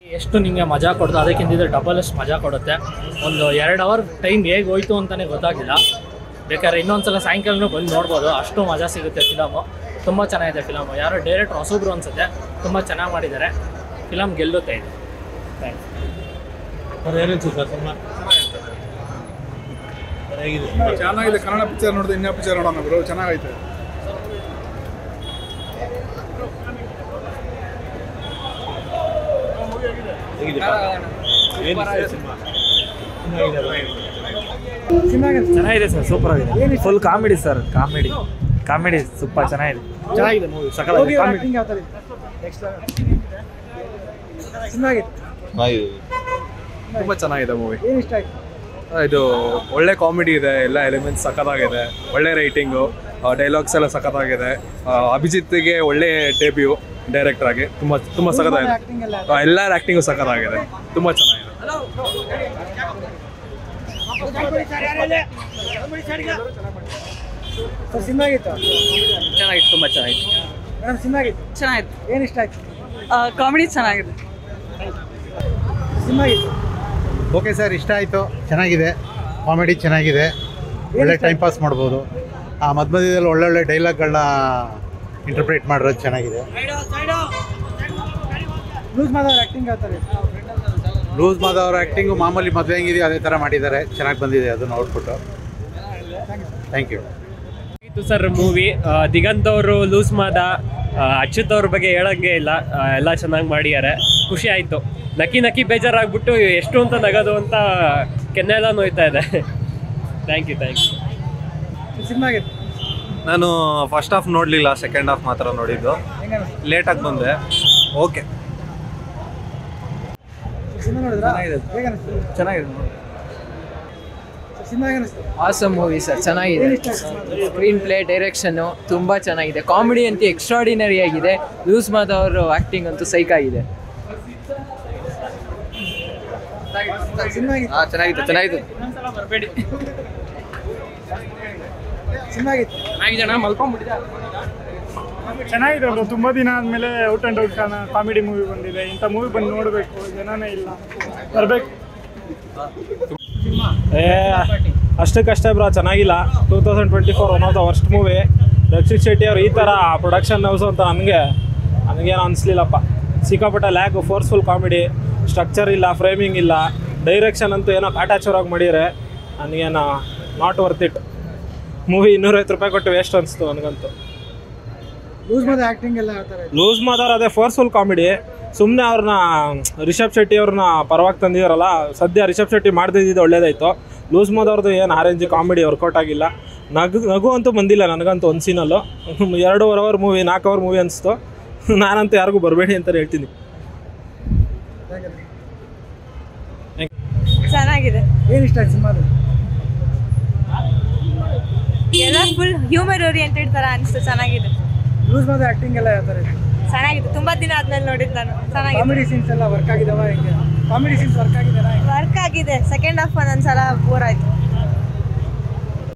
ಎಷ್ಟು ನಿಮಗೆ ಮಜಾ ಕೊಡ್ತು ಅದಕ್ಕಿಂತ ಡಬಲ್ ಅಷ್ಟು ಮಜಾ ಕೊಡುತ್ತೆ ಒಂದು ಎರಡು ಅವರ್ ಟೈಮ್ ಹೇಗೆ ಹೋಯ್ತು ಅಂತಲೇ ಗೊತ್ತಾಗಿಲ್ಲ ಬೇಕಾದ್ರೆ ಇನ್ನೊಂದ್ಸಲ ಸಾಯಂಕಾಲನೂ ಬಂದು ನೋಡ್ಬೋದು ಅಷ್ಟು ಮಜಾ ಸಿಗುತ್ತೆ ಫಿಲಮು ತುಂಬ ಚೆನ್ನಾಗಿದೆ ಫಿಲಮು ಯಾರೋ ಡೈರೆಕ್ಟ್ರ್ ಹೊಸಬ್ರು ಅನ್ಸುತ್ತೆ ತುಂಬ ಚೆನ್ನಾಗಿ ಮಾಡಿದ್ದಾರೆ ಫಿಲಮ್ ಗೆಲ್ಲುತ್ತೆ ಇದು ಥ್ಯಾಂಕ್ಸ್ ಚೆನ್ನಾಗಿದೆ ಕನ್ನಡ ಪಿಕ್ಚರ್ ನೋಡಿದ್ರೆ ಇನ್ನೂ ಪಿಕ್ಚರ್ ನೋಡೋಣ ಬ್ರೋ ಚೆನ್ನಾಗೈತೆ ಚೆನ್ನಾಗಿದೆ ಸರ್ ಸೂಪರ್ ಆಗಿದೆ full comedy sir comedy comedy super ಚೆನ್ನಾಗಿದೆ ಚೆನ್ನಾಗಿದೆ ಮೂವಿ ತುಂಬ ಚೆನ್ನಾಗಿದೆ ಮೂವಿ ಇದು ಒಳ್ಳೆ ಕಾಮಿಡಿ ಇದೆ ಎಲ್ಲ ಎಲಿಮೆಂಟ್ಸ್ ಸಖತ್ತಾಗಿದೆ ಒಳ್ಳೆ ರೈಟಿಂಗು ಡೈಲಾಗ್ಸ್ ಎಲ್ಲ ಸಖತ್ತಾಗಿದೆ ಆ, ಅಭಿಜಿತ್ಗೆ ಒಳ್ಳೆ ಡೆಬ್ಯೂ ಡೈರೆಕ್ಟರ್ ಆಗಿ ತುಂಬ ತುಂಬ ಸಖತ್ತಾಗಿದೆ ಆ, ಎಲ್ಲರ ಆ್ಯಕ್ಟಿಂಗು ಸಖತ್ತಾಗಿದೆ ತುಂಬ ಚೆನ್ನಾಗಿದೆ ಚೆನ್ನಾಗಿತ್ತು ತುಂಬ ಚೆನ್ನಾಗಿತ್ತು ಚೆನ್ನಾಗಿತ್ತು ಏನು ಇಷ್ಟ ಆಯ್ತು ಕಾಮಿಡಿ ಚೆನ್ನಾಗಿದೆ ಓಕೆ ಸರ್ ಇಷ್ಟ ಆಯಿತು ಚೆನ್ನಾಗಿದೆ ಕಾಮಿಡಿ ಚೆನ್ನಾಗಿದೆ ಒಳ್ಳೆ ಟೈಮ್ ಪಾಸ್ ಮಾಡ್ಬೋದು ಆ ಮಧ್ಯ ಮಧ್ಯದಲ್ಲಿ ಒಳ್ಳೊಳ್ಳೆ ಡೈಲಾಗ್ಗಳನ್ನ ಇಂಟರ್ಪ್ರೇಟ್ ಮಾಡಿರೋದು ಚೆನ್ನಾಗಿದೆ ಲೂಸ್ ಮಾದ ಅವ್ರ ಆ್ಯಕ್ಟಿಂಗು ಮಾಮೂಲಿ ಮದುವೆ ಹೆಂಗಿದೆಯೋ ಅದೇ ಥರ ಮಾಡಿದ್ದಾರೆ ಚೆನ್ನಾಗಿ ಬಂದಿದೆ ಅದು ನೋಡ್ಬಿಟ್ಟು ಥ್ಯಾಂಕ್ ಯು ಇತ್ತು ಸರ್ ಮೂವಿ ದಿಗಂತ್ ಅವರು ಲೂಸ್ ಮಾದ ಆ, ಅಚ್ಯುತ್ ಅವ್ರ ಬಗ್ಗೆ ಹೇಳಂಗೆ ಇಲ್ಲ ಆ, ಎಲ್ಲ ಚೆನ್ನಾಗಿ ಮಾಡಿದ್ದಾರೆ ಖುಷಿ ಆಯಿತು ನಕ್ಕಿ ನಕ್ಕಿ ಬೇಜಾರಾಗ್ಬಿಟ್ಟು ಎಷ್ಟು ಅಂತ ನಗೋದು ಅಂತ ಕೆನ್ನೆಲ್ಲ ನೋಯ್ತಾ ಇದೆ ಥ್ಯಾಂಕ್ ಯು ಥ್ಯಾಂಕ್ ಯು ನಾನು ಫಸ್ಟ್ ಹಾಫ್ ನೋಡಲಿಲ್ಲ ಸೆಕೆಂಡ್ ಹಾಫ್ ಮಾತ್ರ ನೋಡಿದ್ದು ಲೇಟಾಗಿ ಬಂದೆ ಓಕೆ ಆಸಮ್ ಮೂವಿ ಸರ್ ಚೆನ್ನಾಗಿದೆ ಸ್ಕ್ರೀನ್ ಪ್ಲೇ ಡೈರೆಕ್ಷನ್ನು ತುಂಬ ಚೆನ್ನಾಗಿದೆ ಕಾಮಿಡಿ ಅಂತ ಎಕ್ಸ್ಟ್ರಾಡಿನರಿ ಆಗಿದೆ ಲೂಸ್ ಮಾದ ಅವರು ಆ್ಯಕ್ಟಿಂಗ್ ಅಂತೂ ಸೈಕ್ ಆಗಿದೆ ಚೆನ್ನಾಗಿತ್ತು ಚೆನ್ನಾಗಿತ್ತು ಚೆನ್ನಾಗಿದೆ ಬ್ರೋ ತುಂಬ ದಿನ ಆದಮೇಲೆ out and out comedy movie ಬಂದಿದೆ ಇಂಥ ಮೂವಿ ಬಂದು ನೋಡಬೇಕು ಜನನೇ ಇಲ್ಲ ಬರಬೇಕು ಏ ಅಷ್ಟಕ್ಕಷ್ಟೇ ಬ್ರೋ ಚೆನ್ನಾಗಿಲ್ಲ two thousand twenty four one of the worst movie Rakshit Shetty ಅವ್ರು ಈ ಥರ ಪ್ರೊಡಕ್ಷನ್ ಹೌಸ್ ಅಂತ ನನಗೆ ನನಗೇನು ಅನಿಸ್ಲಿಲ್ಲಪ್ಪ ಸಿಕ್ಕಾಪಟ್ಟೆ ಲ್ಯಾಕ್ ಫೋರ್ಸ್ಫುಲ್ ಕಾಮಿಡಿ ಸ್ಟ್ರಕ್ಚರ್ ಇಲ್ಲ ಫ್ರೇಮಿಂಗ್ ಇಲ್ಲ ಡೈರೆಕ್ಷನ್ ಅಂತೂ ಏನೋ ಕಾಟಾಚೂರಾಗಿ ಮಾಡಿದರೆ ನನಗೇನು ನಾಟ್ ವರ್ತ್ ಇಟ್ ಮೂವಿ ಇನ್ನೂರೈವತ್ತು ರೂಪಾಯಿ ಕೊಟ್ಟು ವೇಸ್ಟ್ ಅನಿಸ್ತು ನನಗಂತೂ ಲೂಸ್ ಮಾದವ್ರು ಅದೇ ಫೋರ್ಸ್ಫುಲ್ ಕಾಮಿಡಿ ಸುಮ್ಮನೆ ಅವ್ರನ್ನ ರಿಷಬ್ ಶೆಟ್ಟಿ ಅವ್ರನ್ನ ಪರವಾಗಿ ತಂದಿದಾರಲ್ಲ ಸದ್ಯ ರಿಷಬ್ ಶೆಟ್ಟಿ ಮಾಡ್ದಿದ್ದು ಒಳ್ಳೇದಾಯ್ತು ಲೂಸ್ ಮಾದವ್ರದ್ದು ಏನು ಆರೆಂಜ್ ಕಾಮಿಡಿ ವರ್ಕೌಟ್ ಆಗಿಲ್ಲ ನಗು ನಗು ಅಂತೂ ಬಂದಿಲ್ಲ ನನಗಂತೂ ಒಂದು ಸೀನಲ್ಲೂ ಎರಡೂವರೆ ಅವರ್ ಮೂವಿ ನಾಲ್ಕು ಅವರ್ ಮೂವಿ ಅನಿಸ್ತು ನಾನಂತೂ ಯಾರಿಗೂ ಬರಬೇಡಿ ಅಂತ ಹೇಳ್ತೀನಿ ಚೆನ್ನಾಗಿದೆ ಎಲ್ಲ ಫುಲ್ ಹ್ಯೂಮರ್ ಓರಿಯೆಂಟೆಡ್ ತರ ಅನಿಸ್ತು ಚೆನ್ನಾಗಿದೆ ಚೆನ್ನಾಗಿದೆ ತುಂಬಾ ದಿನ ಆದ್ಮೇಲೆ ನೋಡಿದ್ದು ನಾನು ಚೆನ್ನಾಗಿದೆ ವರ್ಕ್ ಆಗಿದೆ ಸೆಕೆಂಡ್ ಹಾಫ್ ಒಂದೊಂದ್ಸಲ ಬೋರ್ ಆಯ್ತು